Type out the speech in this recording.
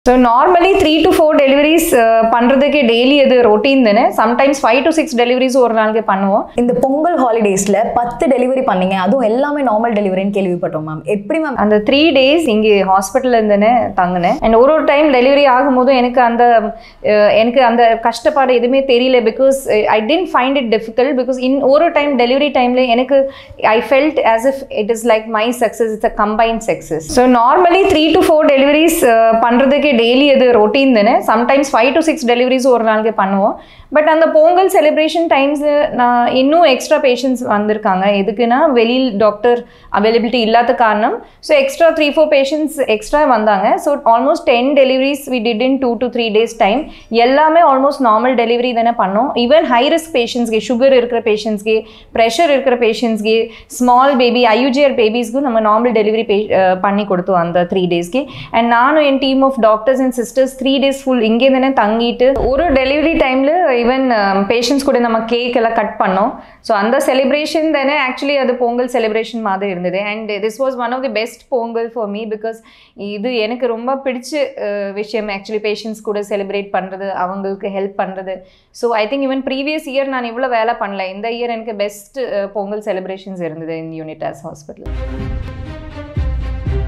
so normally three to four deliveries பண்ணுறதுக்கு daily அது routine தானே sometimes five to six deliveries ஒரு நாளைக்கு பண்ணுவோம் இந்த பொங்கல் ஹாலிடேஸ்ல பத்து டெலிவரி பண்ணீங்க அதுவும் எல்லாமே நார்மல் டெலிவரின்னு கேள்விப்பட்டோம் மேம் எப்படி மேம் அந்த த்ரீ டேஸ் இங்கே ஹாஸ்பிட்டலில் இருந்தேனே தங்கினேன் அண்ட் ஒரு ஒரு டைம் டெலிவரி ஆகும்போதும் எனக்கு அந்த அஹ், எனக்கு அந்த கஷ்டப்பாடு எதுவுமே தெரியல because I tend find it difficult because in ஒரு டைம் டெலிவரி டைமில் எனக்கு I felt as if it is like my success it's a combined success so normally three to four deliveries பண்ணுறதுக்கு டெய்லி அது ரொட்டீன் தானே sometimes five to six deliveries ஒரு நாளைக்கு பண்ணுவோம் but அந்த பொங்கல் செலிப்ரேஷன் டைம்ஸ் நான் இன்னும் எக்ஸ்ட்ரா பேஷண்ட்ஸ் வந்திருக்காங்க எதுக்குன்னா வெளியில் டாக்டர் அவைலபிலிட்டி இல்லாத காரணம் so extra three four patients extra வந்தாங்க so almost ten deliveries we did in two to three days time எல்லாமே ஆல்மோஸ்ட் நார்மல் டெலிவரி தானே பண்ணோம் ஈவன் ஹை ரிஸ்க் பேஷண்ட்ஸ்க்கு சுகர் இருக்கிற பேஷண்ட்ஸ்க்கு ப்ரெஷர் இருக்கிற பேஷண்ட்ஸ்க்கு ஸ்மால் பேபி ஐயூஜிஆர் பேபிஸ்க்கு நம்ம நார்மல் டெலிவரி பே பண்ணி கொடுத்தோம் அந்த த்ரீ டேஸ்க்கு அண்ட் நானும் என் team of doctors and sisters three days full இங்கே தானே தங்கிட்டு ஒரு டெலிவரி டைமில் ஈவன் பேஷண்ட்ஸ் கூட நம்ம கேக் எல்லாம் கட் பண்ணோம் ஸோ அந்த செலிப்ரேஷன் தானே ஆக்சுவலி அது பொங்கல் செலிப்ரேஷன் மாதிரி இருந்தது and this was one of the best Pongal for me because இது எனக்கு ரொம்ப பிடிச்ச அஹ், விஷயம் ஆக்சுவலி பேஷண்ட்ஸ் கூட செலிப்ரேட் பண்ணுறது அவங்களுக்கு ஹெல்ப் பண்ணுறது so I think even previous year நான் இவ்வளோ வேலை பண்ணல இந்த இயர் எனக்கு பெஸ்ட் பொங்கல் செலிப்ரேஷன்ஸ் இருந்தது இன் யூனிட்டாஸ் ஹாஸ்பிட்டல்